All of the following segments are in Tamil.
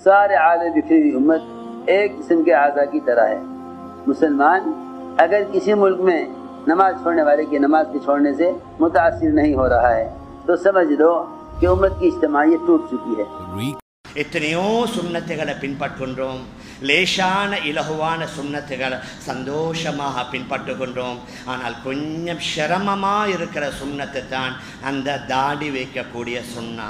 सारे आलम बिखरी हुई उम्मत एक किस्म के आज़ा की तरह है मुसलमान अगर किसी मुल्क में नमाज छोड़ने वाले की नमाज के छोड़ने से मुतासर नहीं हो रहा है तो समझ लो कि उम्मत की इज्तमाहीत टूट चुकी है எத்தனையோ சுண்ணத்துகளை பின்பற்றுகின்றோம் லேசான இலகுவான சுண்ணத்துகளை சந்தோஷமாக பின்பற்றுகின்றோம் ஆனால் கொஞ்சம் சிரமமாக இருக்கிற சுண்ணத்தை தான் அந்த தாடி வைக்கக்கூடிய சுண்ணா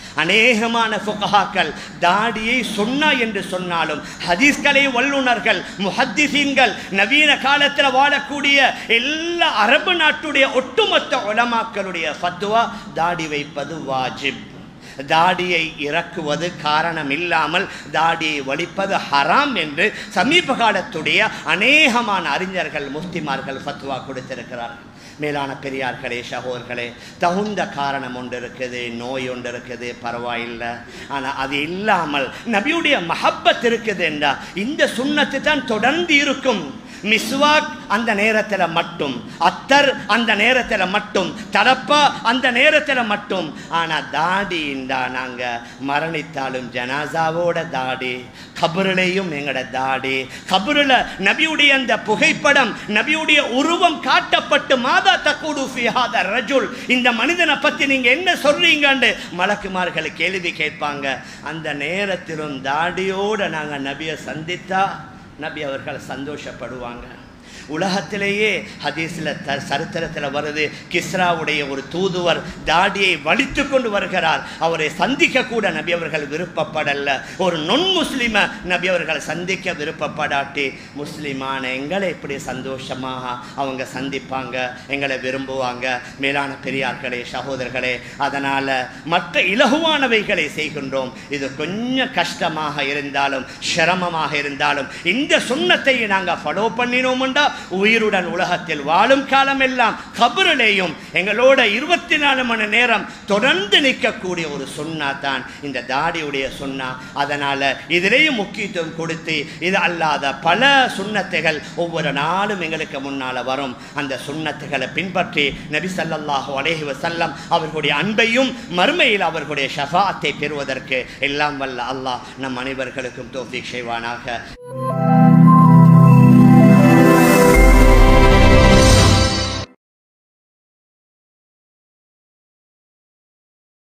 அநேகமான ஃபுகஹாக்கள் தாடியை சொன்னா என்று சொன்னாலும் ஹதீஸ்களை வல்லுனர்கள் முஹத்திசீன்கள் நவீன காலத்தில் வாழக்கூடிய எல்லா அரபு நாட்டுடைய ஒட்டுமொத்த உலமாக்களுடைய ஃபத்வா தாடி வைப்பது வாஜிப் தாடியை இறக்குவது காரணம் இல்லாமல் தாடியை வலிப்பது ஹராம் என்று சமீப காலத்துடைய அநேகமான அறிஞர்கள் முஃப்திமார்கள் ஃபத்வா கொடுத்திருக்கிறார்கள் மேலான பெரியார்களே சகோதர்களே தகுந்த காரணம் ஒன்று இருக்குது நோய் ஒன்று இருக்குது பரவாயில்லை ஆனால் அது இல்லாமல் நபியுடைய மஹப்பத் இருக்குது என்றால் இந்த சுண்ணத்து தான் தொடர்ந்து இருக்கும் மிஸ்வாக் அந்த நேரத்தில் மட்டும் அத்தர் அந்த நேரத்தில் மட்டும் தலப்பா அந்த நேரத்தில் மட்டும் ஆனால் தாடி இந்தா நாங்கள் மரணித்தாலும் ஜனாசாவோட தாடி கபருலையும் எங்களோட தாடி கபருல நபியுடைய அந்த புகைப்படம் நபியுடைய உருவம் காட்டப்பட்டு மாதா தக்கூடு ஃபிஹாத ரஜுல் இந்த மனிதனை பற்றி நீங்கள் என்ன சொல்றீங்கன்னு மலக்குமார்களை கேள்வி கேட்பாங்க அந்த நேரத்திலும் தாடியோட நாங்கள் நபியை சந்தித்தா நபி அவர்கள் சந்தோஷப்படுவாங்க உலகத்திலேயே ஹதீஸில் த சரித்திரத்தில் வருது கிஸ்ராவுடைய ஒரு தூதுவர் தாடியை வலித்து கொண்டு வருகிறார் அவரை சந்திக்க கூட நபி அவர்கள் விருப்பப்படல ஒரு நொன் முஸ்லிம நபி அவர்கள் சந்திக்க விருப்பப்படாட்டி முஸ்லிமான எங்களை இப்படி சந்தோஷமாக அவங்க சந்திப்பாங்க எங்களை விரும்புவாங்க மேலான பெரியார்களே சகோதரர்களே அதனால் மற்ற இலகுவானவைகளை செய்கின்றோம் இது கொஞ்சம் கஷ்டமாக இருந்தாலும் சிரமமாக இருந்தாலும் இந்த சுண்ணத்தை நாங்கள் ஃபாலோ பண்ணினோம்டா உயிருடன் உலகத்தில் வாழும் காலமெல்லாம் கபரிலேயும் எங்களோட இருபத்தி நாலு மணி நேரம் தொடர்ந்து நிற்கக்கூடிய ஒரு சுண்ணா தான் இந்த தாடியுடைய சுண்ணா அதனால் இதிலேயும் முக்கியத்துவம் கொடுத்து இது அல்லாத பல சுண்ணத்துகள் ஒவ்வொரு நாளும் எங்களுக்கு முன்னால் வரும் அந்த சுண்ணத்துகளை பின்பற்றி நபி ஸல்லல்லாஹு அலைஹி வஸல்லம் அவர்களுடைய அன்பையும் மறுமையில் அவர்களுடைய ஷஃபாத்தை பெறுவதற்கு எல்லாம் வல்ல அல்லாஹ் நம் அனைவர்களுக்கும் தோஃபிக் செய்வானாக